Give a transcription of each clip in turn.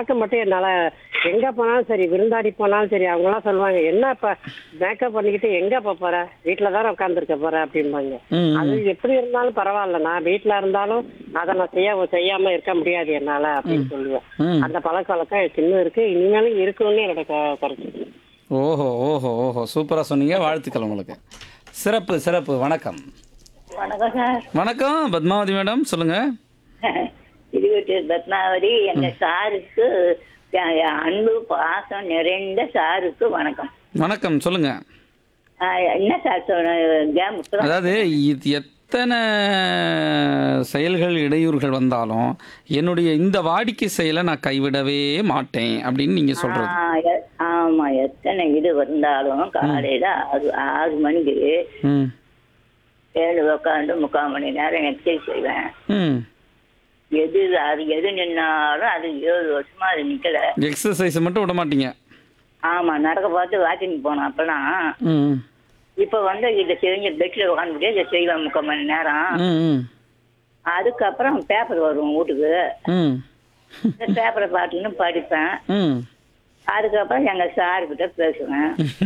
பழக்கம் மட்டும் என்னால எங்க போனாலும் சரி விருந்தாடி போனாலும் சரி அவங்க எல்லாம் சொல்லுவாங்க என்ன இப்ப மேக்கப் பண்ணிக்கிட்டு எங்க இப்ப போற வீட்டுல தானே உட்காந்துருக்க போற அப்படிம்பாங்க ம், அது எப்படி இருந்தாலும் பரவாயில்ல நான் வீட்டுல இருந்தாலும் அதை நான் செய்ய செய்யாம இருக்க முடியாது என்னால அப்படின்னு சொல்லுவேன் ம். அந்த பழக்க வழக்கம் எனக்கு இன்னும் இருக்கு இனிமேலும் இருக்குன்னு என்னோட க- கருத்து ஓஹோ ஓஹோ ஓஹோ சூப்பராக சொன்னீங்க வாழ்த்துக்கள் உங்களுக்கு சிறப்பு சிறப்பு வணக்கம் வணக்கம் சார் வணக்கம் பத்மாவதி மேடம் சொல்லுங்க திருவட்டி பத்மாவதி எங்க சாருக்கு அஹ், அன்பு பாசம் நிறைந்த சாருக்கு வணக்கம் வணக்கம் சொல்லுங்க அஹ், என்ன சார் சொன்ன கேம் அதாவது இது எத்தனை செயல்கள் இடையூறுகள் வந்தாலும் என்னுடைய இந்த வாடிக்கை செயலை நான் கைவிடவே மாட்டேன் அப்படின்னு நீங்க சொல்றது ஆமா எத்தனை இது வந்தாலும் காலையில ஆறு ஆறு மணிக்கு ம் ஏழு உட்காந்து முக்கால் மணி நேரம் எக்ஸசைஸ் செய்வேன் ம் எது அது எது நின்னாலும் அது ஏழு வருஷமா அது நிக்கல எக்ஸசைஸ் மட்டும் விட மாட்டீங்க ஆமா நடக்க பார்த்து வாக்கிங் போனோம் அப்பெல்லாம் ம் இப்ப வந்து இதை செஞ்சு பெட்ல உட்காந்து இதை செய்வேன் முக்கால் மணி நேரம் ம் ம் அதுக்கப்புறம் பேப்பர் வரும் வீட்டுக்கு ம் இந்த பேப்பரை பார்த்துன்னு படிப்பேன் ம் அதுக்கப்புறம் எங்க சார் கிட்ட பேசுவேன்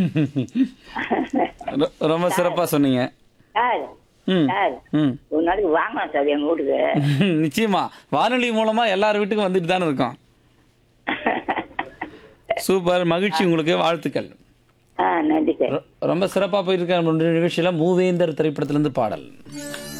ரொ- ரொம்ப சிறப்பாக சொன்னீங்க சார் ம் சார் ம் ஒரு நாளைக்கு வாங்கலாம் சார் எங்க வீட்டுக்கு நிச்சயமா வானொலி மூலமா எல்லார் வீட்டுக்கும் வந்துட்டு தானே இருக்கோம் சூப்பர் மகிழ்ச்சி உங்களுக்கு வாழ்த்துக்கள் ஆ நன்றி சார் ரொ- ரொம்ப சிறப்பாக போயிருக்க நிகழ்ச்சியில் மூவேந்தர் திரைப்படத்திலிருந்து பாடல்